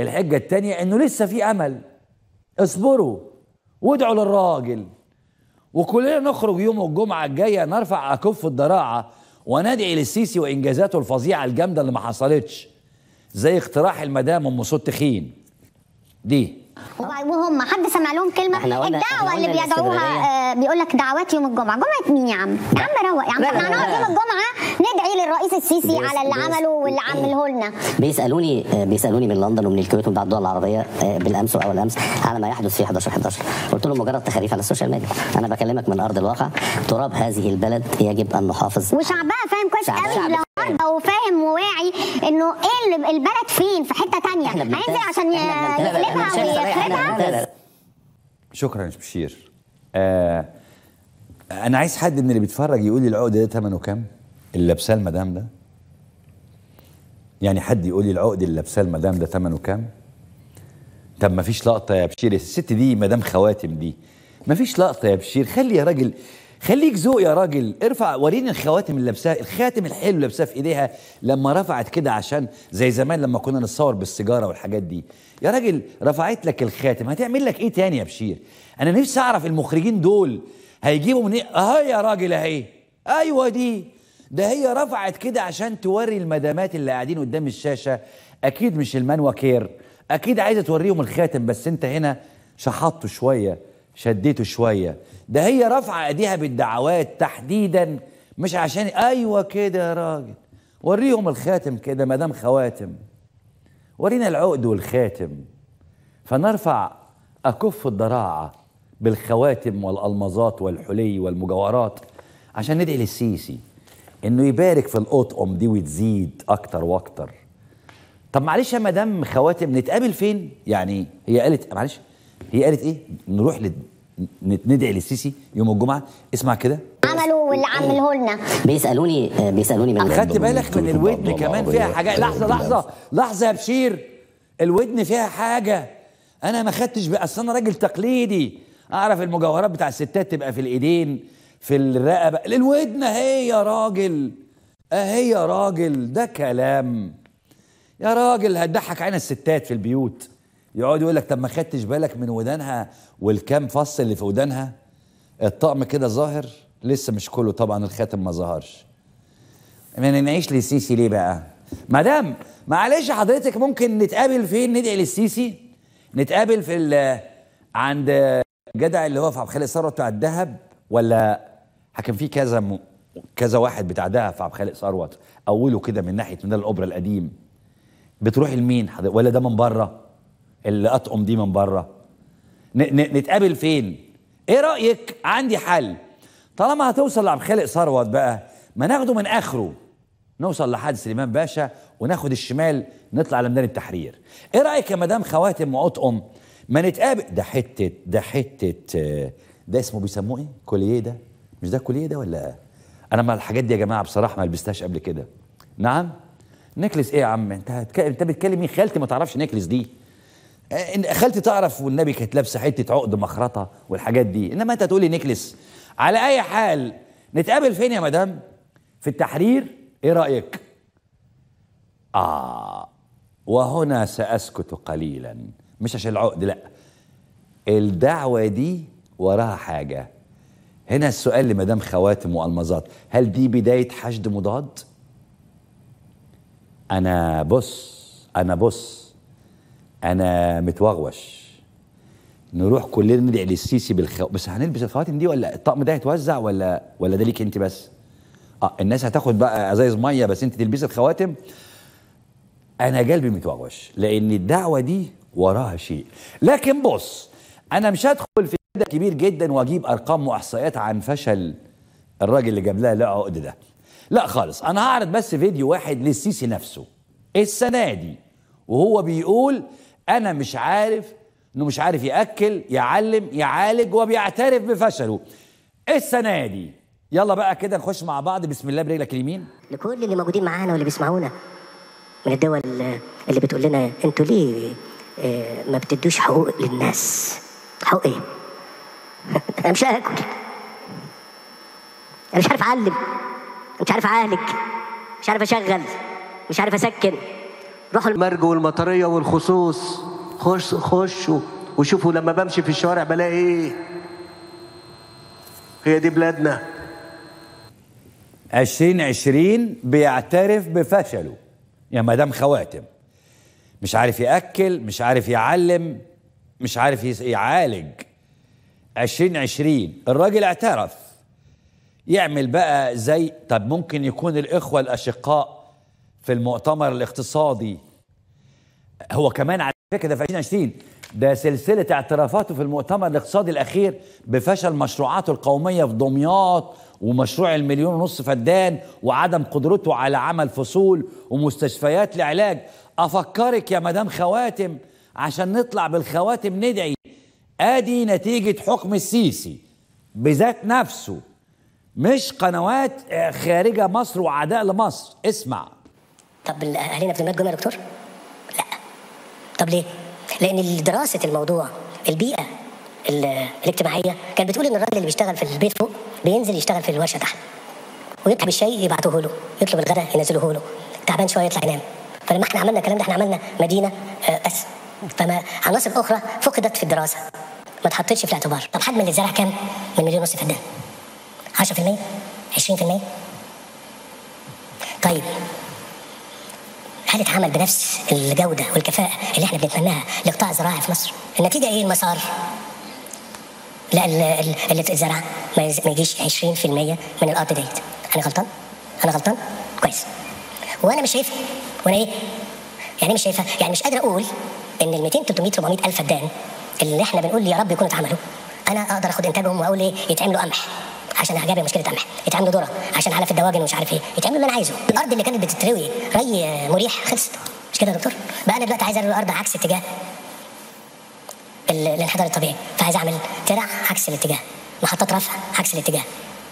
الحجه التانيه انه لسه في امل اصبروا وادعوا للراجل وكلنا نخرج يوم الجمعه الجايه نرفع اكف الضراعه وندعي للسيسي وانجازاته الفظيعه الجامده اللي ما حصلتش زي اقتراح المدام ام صوت تخين دي وهم حد سمع لهم كلمه إحنا قلنا- الدعوه إحنا اللي قلنا بيدعوها الاستمرارية. آه بيقول لك دعوات يوم الجمعه جمعه مين يا عم يا عم روق يا عم لا، لا، احنا هنقعد لا. يوم الجمعه ندعي للرئيس السيسي بيس- على اللي بيس- عمله واللي عمله لنا بيسالوني بيسالوني من لندن ومن الكويت ومن بعض الدول العربيه آه، بالامس واول امس على ما يحدث في 11 11 قلت لهم مجرد تخاريف على السوشيال ميديا انا بكلمك من ارض الواقع تراب هذه البلد يجب ان نحافظ وشعبها فاهم كويس شعب- قوي شعب لو فاهم. لو فاهم وواعي انه ايه اللي البلد فين في حته تانية احنا بنمتاز. هينزل عشان إحنا بنمتاز. أنا يقلبها شايف صريح، إحنا ويخربها بنمتاز. شكرا يا بشير آه انا عايز حد من اللي بيتفرج يقول لي العقد ده ثمنه كام اللي لابساه المدام ده يعني حد يقول لي العقد اللي لابساه المدام ده ثمنه كام طب ما فيش لقطه يا بشير الست دي مدام خواتم دي ما فيش لقطه يا بشير خلي يا راجل خليك ذوق يا راجل ارفع وريني الخواتم اللي لابساها الخاتم الحلو اللي لابساه في ايديها لما رفعت كده عشان زي زمان لما كنا نتصور بالسيجاره والحاجات دي يا راجل رفعت لك الخاتم هتعمل لك ايه تاني يا بشير انا نفسي اعرف المخرجين دول هيجيبوا من ايه اهي يا راجل اهي ايوه دي ده هي رفعت كده عشان توري المدامات اللي قاعدين قدام الشاشه اكيد مش المانوا كير اكيد عايزه توريهم الخاتم بس انت هنا شحطته شويه شديته شويه ده هي رافعه ايديها بالدعوات تحديدا مش عشان ايوه كده يا راجل وريهم الخاتم كده مدام خواتم ورينا العقد والخاتم فنرفع أكف الضراعة بالخواتم والألمظات والحلي والمجوهرات عشان ندعي للسيسي إنه يبارك في الأطقم دي وتزيد أكتر وأكتر طب معلش يا مدام خواتم نتقابل فين؟ يعني هي قالت معلش هي قالت إيه؟ نروح لد... ن- ندعي للسيسي يوم الجمعة اسمع كده عملوا واللي عمله لنا بيسالوني آه، بيسالوني من خدت بالك من الودن كمان فيها حاجات لحظه لحظه لحظه يا بشير الودن فيها حاجه انا ما خدتش بقى اصل انا راجل تقليدي اعرف المجوهرات بتاع الستات تبقى في الايدين في الرقبه الودن اهي يا راجل اهي يا راجل ده كلام يا راجل هتضحك عين الستات في البيوت يقعد يقول لك طب ما خدتش بالك من ودانها والكام فص اللي في ودانها الطقم كده ظاهر لسه مش كله طبعا الخاتم ما ظهرش ما نعيش للسيسي ليه بقى مدام معلش حضرتك ممكن نتقابل فين ندعي للسيسي نتقابل في ال- عند جدع اللي هو في عبد الخالق ثروت بتاع الذهب ولا كان في كذا م... كذا واحد بتاع دهب في عبد الخالق ثروت اوله كده من ناحيه ميدان الاوبرا القديم بتروح لمين حضرتك ولا ده من بره اللي اطقم دي من بره ن... ن... نتقابل فين ايه رايك عندي حل طالما هتوصل لعبد الخالق ثروت بقى ما ناخده من اخره نوصل لحد سليمان باشا وناخد الشمال نطلع على ميدان التحرير ايه رايك يا مدام خواتم واطقم ما نتقابل ده حته ده حته آه، ده اسمه بيسموه ايه كوليه ده مش ده كوليه ده ولا انا ما الحاجات دي يا جماعه بصراحه ما لبستهاش قبل كده نعم نكلس ايه يا عم انت هتك... انت بتكلم مين خالتي ما تعرفش نكلس دي آه، إن- خالتي تعرف والنبي كانت لابسه حته عقد مخرطه والحاجات دي انما انت تقولي نكلس على اي حال نتقابل فين يا مدام في التحرير ايه رايك اه وهنا ساسكت قليلا مش عشان العقد لا الدعوه دي وراها حاجه هنا السؤال لمدام خواتم والمظات هل دي بدايه حشد مضاد انا بص انا بص انا متوغوش نروح كلنا ندعي للسيسي بالخو... بس هنلبس الخواتم دي ولا الطقم ده هيتوزع ولا ولا ده ليك انت بس اه الناس هتاخد بقى ازايز ميه بس انت تلبسي الخواتم انا قلبي متوغوش لان الدعوه دي وراها شيء لكن بص انا مش هدخل في ده كبير جدا واجيب ارقام واحصائيات عن فشل الراجل اللي جاب لها العقد ده لا خالص انا هعرض بس فيديو واحد للسيسي نفسه السنه دي وهو بيقول انا مش عارف انه مش عارف ياكل يعلم يعالج وبيعترف بفشله السنه دي يلا بقى كده نخش مع بعض بسم الله برجلك اليمين لكل اللي موجودين معانا واللي بيسمعونا من الدول اللي بتقول لنا انتوا ليه آه، ما بتدوش حقوق للناس حقوق ايه انا مش هاكل انا مش عارف اعلم مش عارف اعالج مش عارف اشغل مش عارف اسكن روحوا المرج والمطريه والخصوص خش خشوا وشوفوا لما بمشي في الشوارع بلاقي ايه هي دي بلادنا 2020 بيعترف بفشله يا مدام خواتم مش عارف ياكل مش عارف يعلم مش عارف يس- يعالج 2020 الراجل اعترف يعمل بقى زي طب ممكن يكون الاخوه الاشقاء في المؤتمر الاقتصادي هو كمان على فكره ده في 2020 ده سلسله اعترافاته في المؤتمر الاقتصادي الاخير بفشل مشروعاته القوميه في دمياط ومشروع المليون ونص فدان وعدم قدرته على عمل فصول ومستشفيات لعلاج افكرك يا مدام خواتم عشان نطلع بالخواتم ندعي ادي نتيجه حكم السيسي بذات نفسه مش قنوات آه، خارجه مصر وعداء لمصر اسمع طب اهالينا في دمياط جم يا دكتور؟ لا طب ليه؟ لان دراسه الموضوع البيئه ال- الاجتماعيه كانت بتقول ان الراجل اللي بيشتغل في البيت فوق بينزل يشتغل في الورشه تحت ويطلب الشيء يبعتوه له يطلب الغداء ينزلوه له تعبان شويه يطلع ينام فلما احنا عملنا الكلام ده احنا عملنا مدينه آه، بس فما عناصر اخرى فقدت في الدراسه ما اتحطتش في الاعتبار طب حجم اللي اتزرع كام من مليون ونص فدان 10% 20% طيب هل اتعمل بنفس الجودة والكفاءة اللي احنا بنتمناها لقطاع الزراعي في مصر؟ النتيجة ايه المسار؟ لا ال- ال- اللي اتزرع ما يز- ما يجيش 20% من الارض ديت انا غلطان؟ انا غلطان؟ كويس وانا مش شايفها وانا ايه؟ يعني مش شايفها يعني مش قادر اقول ان ال 200 300 400 الف فدان اللي احنا بنقول يا رب يكونوا اتعملوا انا اقدر اخد انتاجهم واقول ايه يتعملوا قمح عشان هجابي مشكله قمح يتعملوا ذره عشان علف الدواجن ومش عارف ايه يتعملوا اللي انا عايزه الارض اللي كانت بتتروي ري مريح خلصت مش كده يا دكتور بقى انا دلوقتي عايز اروي الارض عكس اتجاه ال- الانحدار الطبيعي فعايز اعمل ترع عكس الاتجاه محطات رفع عكس الاتجاه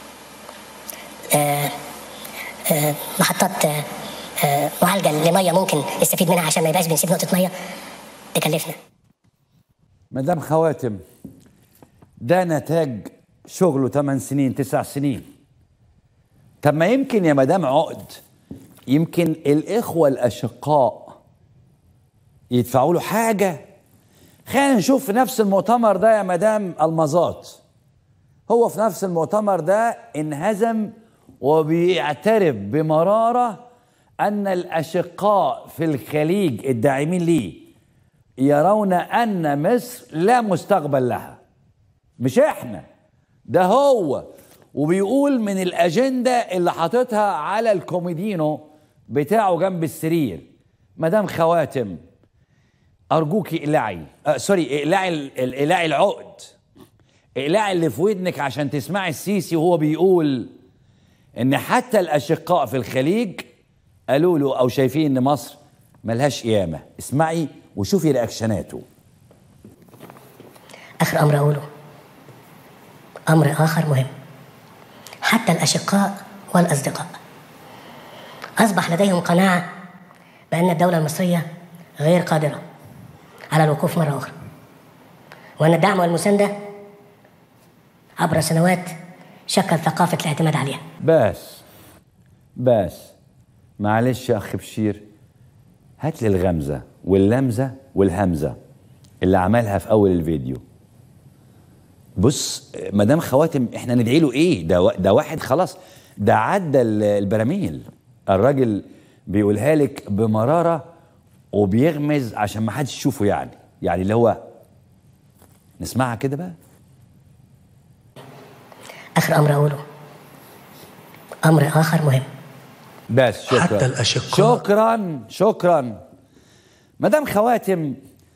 آه آه محطات آه آه معالجه لميه ممكن نستفيد منها عشان ما يبقاش بنسيب نقطه ميه تكلفنا مدام خواتم ده نتاج شغله 8 سنين 9 سنين طب ما يمكن يا مدام عقد يمكن الإخوة الأشقاء يدفعوا له حاجة خلينا نشوف في نفس المؤتمر ده يا مدام المظات هو في نفس المؤتمر ده انهزم وبيعترف بمرارة أن الأشقاء في الخليج الداعمين ليه يرون ان مصر لا مستقبل لها مش احنا ده هو وبيقول من الاجنده اللي حاططها على الكوميدينو بتاعه جنب السرير مدام خواتم ارجوكي اقلعي آه سوري اقلعي ال- ال- اقلعي العقد اقلعي اللي في ودنك عشان تسمعي السيسي وهو بيقول ان حتى الاشقاء في الخليج قالوا له او شايفين ان مصر ملهاش قيامه اسمعي وشوفي رياكشناته آخر أمر أقوله أمر آخر مهم حتى الأشقاء والأصدقاء أصبح لديهم قناعة بأن الدولة المصرية غير قادرة على الوقوف مرة أخرى وأن الدعم والمساندة عبر سنوات شكل ثقافة الاعتماد عليها بس بس معلش يا اخ بشير هات لي الغمزه واللمزه والهمزه اللي عملها في اول الفيديو بص مدام خواتم احنا ندعي له ايه ده وا- ده واحد خلاص ده عدى ال- البراميل الراجل بيقولها لك بمراره وبيغمز عشان ما حدش يشوفه يعني يعني اللي هو نسمعها كده بقى آخر أمر أقوله أمر آخر مهم بس شكرا حتى الأشقاء. شكرا شكرا مدام خواتم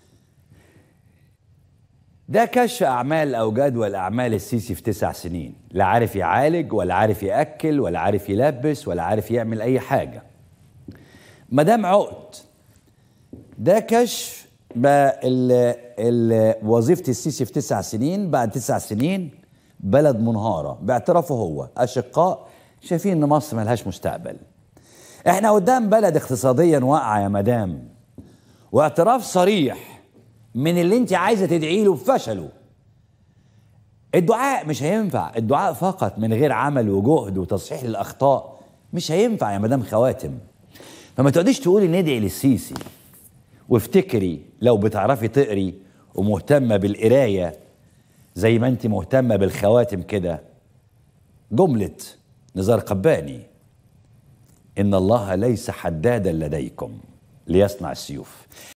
ده كشف اعمال او جدول اعمال السيسي في تسع سنين لا عارف يعالج ولا عارف ياكل ولا عارف يلبس ولا عارف يعمل اي حاجه مدام عقد ده كشف بقى ال- ال- وظيفه السيسي في تسع سنين بعد تسع سنين بلد منهاره باعترافه هو اشقاء شايفين ان مصر ملهاش مستقبل احنا قدام بلد اقتصاديا واقعه يا مدام واعتراف صريح من اللي انت عايزه تدعي له بفشله الدعاء مش هينفع الدعاء فقط من غير عمل وجهد وتصحيح للاخطاء مش هينفع يا مدام خواتم فما تقعديش تقولي ندعي للسيسي وافتكري لو بتعرفي تقري ومهتمه بالقرايه زي ما انت مهتمه بالخواتم كده جمله نزار قباني ان الله ليس حدادا لديكم ليصنع السيوف